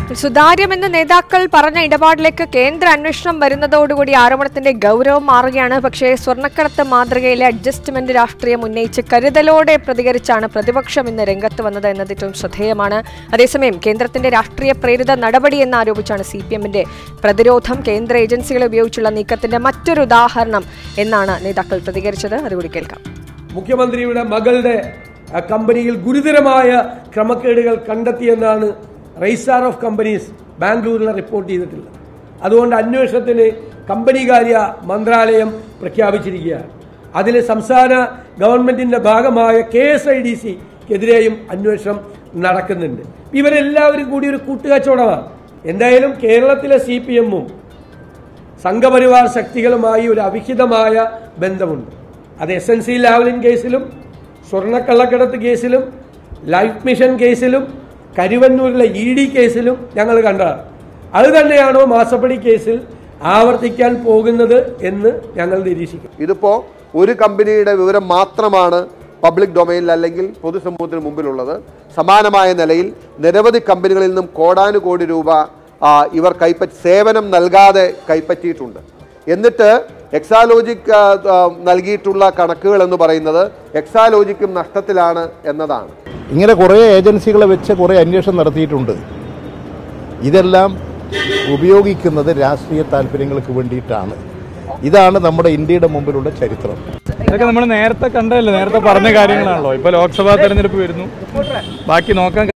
സുതാര്യമെന്ന് നേതാക്കൾ പറഞ്ഞ ഇടപാടിലേക്ക് കേന്ദ്ര അന്വേഷണം വരുന്നതോടുകൂടി ആരോപണത്തിന്റെ ഗൗരവം മാറുകയാണ് പക്ഷേ സ്വർണ്ണക്കടത്ത് മാതൃകയിലെ അഡ്ജസ്റ്റ്മെന്റ് രാഷ്ട്രീയം ഉന്നയിച്ച് കരുതലോടെ പ്രതികരിച്ചാണ് പ്രതിപക്ഷം ഇന്ന് രംഗത്ത് വന്നത് എന്നത് ഏറ്റവും ശ്രദ്ധേയമാണ് അതേസമയം കേന്ദ്രത്തിന്റെ രാഷ്ട്രീയ പ്രേരിത നടപടി എന്ന് ആരോപിച്ചാണ് സി പി എമ്മിന്റെ പ്രതിരോധം കേന്ദ്ര ഏജൻസികളെ ഉപയോഗിച്ചുള്ള നീക്കത്തിന്റെ മറ്റൊരു ഉദാഹരണം എന്നാണ് നേതാക്കൾ പ്രതികരിച്ചത് അതുകൂടി കേൾക്കാം മുഖ്യമന്ത്രിയുടെ മകളുടെ ആ, കമ്പനിയിൽ ഗുരുതരമായ ക്രമക്കേടുകൾ കണ്ടെത്തിയെന്നാണ് റൈസാർ ഓഫ് കമ്പനീസ് ബാംഗ്ലൂരിൽ റിപ്പോർട്ട് ചെയ്തിട്ടുള്ളത് അതുകൊണ്ട് അന്വേഷണത്തിന് കമ്പനികാര്യ മന്ത്രാലയം പ്രഖ്യാപിച്ചിരിക്കുകയാണ് അതിൽ സംസ്ഥാന ഗവൺമെന്റിന്റെ ഭാഗമായ കെ എസ് ഐ ഡി സിക്കെതിരെയും അന്വേഷണം നടക്കുന്നുണ്ട് ഇവരെല്ലാവരും കൂടി ഒരു കൂട്ടുകച്ചവടമാണ് എന്തായാലും കേരളത്തിലെ സി പി എമ്മും സംഘപരിവാർ ശക്തികളുമായി ഒരു അവിഹിതമായ ബന്ധമുണ്ട് അത് എസ് എൻ സി ലാവലിൻ കേസിലും സ്വർണ്ണക്കള്ളക്കടത്ത് കേസിലും ലൈഫ് മിഷൻ കേസിലും കരുവന്നൂരിലെ ഇ ഡി കേസിലും ഞങ്ങൾ കണ്ടതാണ് അത് തന്നെയാണോ മാസപ്പടി കേസിൽ ആവർത്തിക്കാൻ പോകുന്നത് എന്ന് ഞങ്ങൾ നിരീക്ഷിക്കും ഇതിപ്പോൾ ഒരു കമ്പനിയുടെ വിവരം മാത്രമാണ് പബ്ലിക് ഡൊമൈനിൽ അല്ലെങ്കിൽ പൊതുസമൂഹത്തിന് മുമ്പിലുള്ളത് സമാനമായ നിലയിൽ നിരവധി കമ്പനികളിൽ നിന്നും കോടാനുകോടി രൂപ ആ, ഇവർ കൈപ്പറ്റി സേവനം നൽകാതെ കൈപ്പറ്റിയിട്ടുണ്ട് എന്നിട്ട് എക്സാലോജിക് ആ, ആ, നൽകിയിട്ടുള്ള കണക്കുകൾ എന്ന് പറയുന്നത് എക്സാലോജിക്കും നഷ്ടത്തിലാണ് എന്നതാണ് ഇങ്ങനെ കുറേ ഏജൻസികളെ വെച്ച് കുറേ അന്വേഷണം നടത്തിയിട്ടുണ്ട് ഇതെല്ലാം ഉപയോഗിക്കുന്നത് രാഷ്ട്രീയ താല്പര്യങ്ങൾക്ക് വേണ്ടിയിട്ടാണ് ഇതാണ് നമ്മുടെ ഇന്ത്യയുടെ മുമ്പിലുള്ള ചരിത്രം ഇതൊക്കെ നമ്മൾ നേരത്തെ കണ്ടതല്ലേ നേരത്തെ പറഞ്ഞ കാര്യങ്ങളാണല്ലോ ഇപ്പൊ ലോക്സഭാ തെരഞ്ഞെടുപ്പ് വരുന്നു ബാക്കി നോക്കാൻ